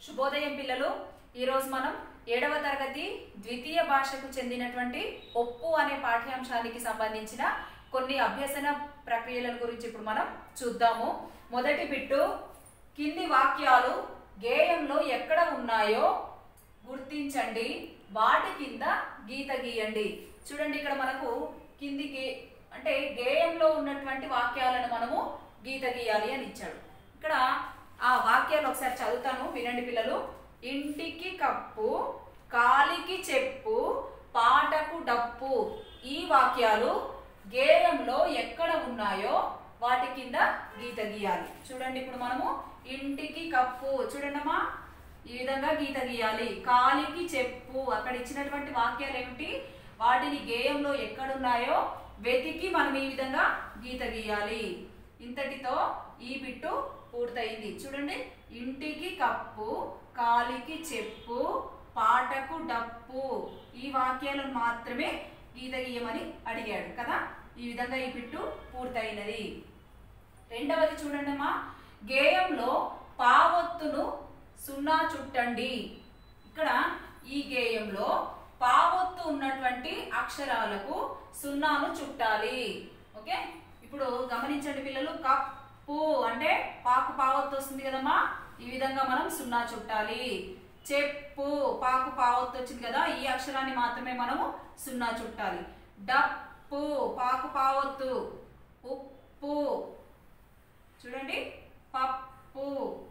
శుభోదయం పిల్లలు ఈరోజు మనం ఏడవ తరగతి ద్వితీయ భాషకు చెందినటువంటి ఒప్పు అనే పాఠ్యాంశానికి సంబంధించిన కొన్ని అభ్యసన ప్రక్రియల గురించి ఇప్పుడు మనం చూద్దాము మొదటి బిట్టు కింది వాక్యాలు గేయంలో ఎక్కడ ఉన్నాయో గుర్తించండి వాటి కింద గీత గీయండి చూడండి ఇక్కడ మనకు కింది గే అంటే గేయంలో ఉన్నటువంటి వాక్యాలను మనము గీత గీయాలి అని ఇచ్చాడు ఇక్కడ ఆ వాక్యాలు ఒకసారి చదువుతాను వినండి పిల్లలు ఇంటికి కప్పు కాలికి చెప్పు పాటకు డప్పు ఈ వాక్యాలు గేయంలో ఎక్కడ ఉన్నాయో వాటి కింద గీత గీయాలి చూడండి ఇప్పుడు మనము ఇంటికి కప్పు చూడండమ్మా ఈ విధంగా గీత గీయాలి కాలికి చెప్పు అక్కడ ఇచ్చినటువంటి వాక్యాలు ఏమిటి వాటిని గేయంలో ఎక్కడున్నాయో వెతికి మనం ఈ విధంగా గీత గీయాలి ఇంతటితో ఈ బిట్టు పూర్తయింది చూడండి ఇంటికి కప్పు కాలికి చెప్పు పాటకు డప్పు ఈ వాక్యాలను మాత్రమే గీత గీయమని అడిగాడు కదా ఈ విధంగా ఈ బిట్టు పూర్తయినది రెండవది చూడండి అమ్మా గేయంలో పావొత్తును సున్నా చుట్టండి ఇక్కడ ఈ గేయంలో పావొత్తు ఉన్నటువంటి అక్షరాలకు సున్నాను చుట్టాలి ఓకే ఇప్పుడు గమనించండి పిల్లలు కప్పు అంటే పాకు పావొత్తు వస్తుంది కదమ్మా ఈ విధంగా మనం సున్నా చుట్టాలి చెప్పు పాకు పావొత్తు వచ్చింది కదా ఈ అక్షరాన్ని మాత్రమే మనము సున్నా చుట్టాలి డప్పు పాకు పావొత్తు ఉప్పు చూడండి పప్పు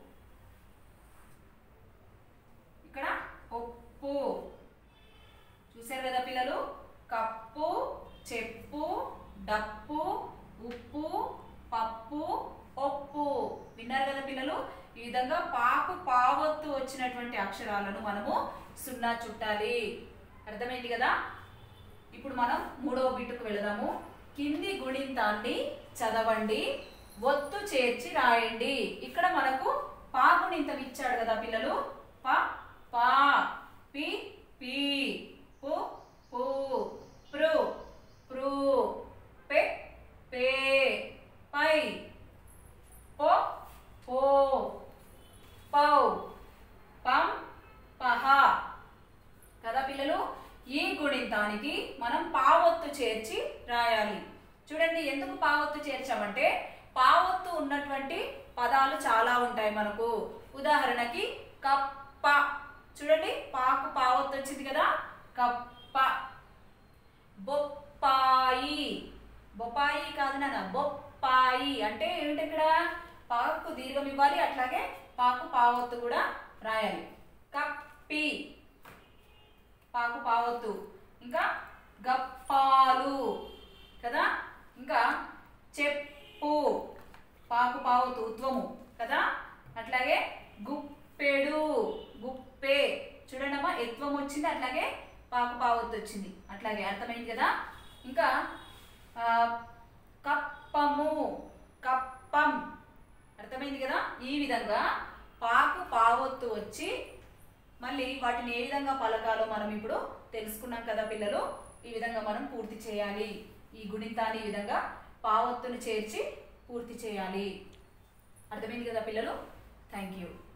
ఇక్కడ ఉప్పు చూశారు కదా పిల్లలు కప్పు చెప్పు డప్పు ఉప్పు పప్పు ఒప్పు విన్నారు కదా పిల్లలు ఈ విధంగా పాకు పావొత్తు వచ్చినటువంటి అక్షరాలను మనము సున్నా చుట్టాలి అర్థమైంది కదా ఇప్పుడు మనం మూడవ బిట్టుకు వెళదాము కింది గుణింతాన్ని చదవండి ఒత్తు చేర్చి రాయండి ఇక్కడ మనకు పా గుణింతం ఇచ్చాడు కదా పిల్లలు ప పా పి పి పు పు ప్రు ప్రు పె పే పై పో పో పౌ పం పహ కదా పిల్లలు ఈ గుణింతానికి మనం పావొత్తు చేర్చి రాయాలి చూడండి ఎందుకు పావొత్తు చేర్చామంటే పావొత్తు ఉన్నటువంటి పదాలు చాలా ఉంటాయి మనకు ఉదాహరణకి కప్ప చూడండి పాకు పావొత్తు వచ్చింది కదా కప్ప బొప్పాయి బొప్పాయి కాదు నాన్న బొప్పాయి అంటే ఏమిటి ఇక్కడ పాకు దీర్ఘం ఇవ్వాలి అట్లాగే పాకు పావొత్తు కూడా రాయాలి కప్పి పాకు పావొత్తు ఇంకా గప్పాలు కదా ఇంకా చెప్పు పాకు పావొత్తు ఉత్వము కదా అట్లాగే గుప్పెడు గుప్పే చూడండి అమ్మా ఎత్వం వచ్చింది అట్లాగే పాకు పావొత్తు వచ్చింది అట్లాగే అర్థమైంది కదా ఇంకా ఆ, కప్పము కప్పం అర్థమైంది కదా ఈ విధంగా పాకు పావొత్తు వచ్చి మళ్ళీ వాటిని ఏ విధంగా పలకాలో మనం ఇప్పుడు తెలుసుకున్నాం కదా పిల్లలు ఈ విధంగా మనం పూర్తి చేయాలి ఈ గుణితాన్ని ఈ విధంగా పావొత్తును చేర్చి పూర్తి చేయాలి అర్థమైంది కదా పిల్లలు థ్యాంక్ యూ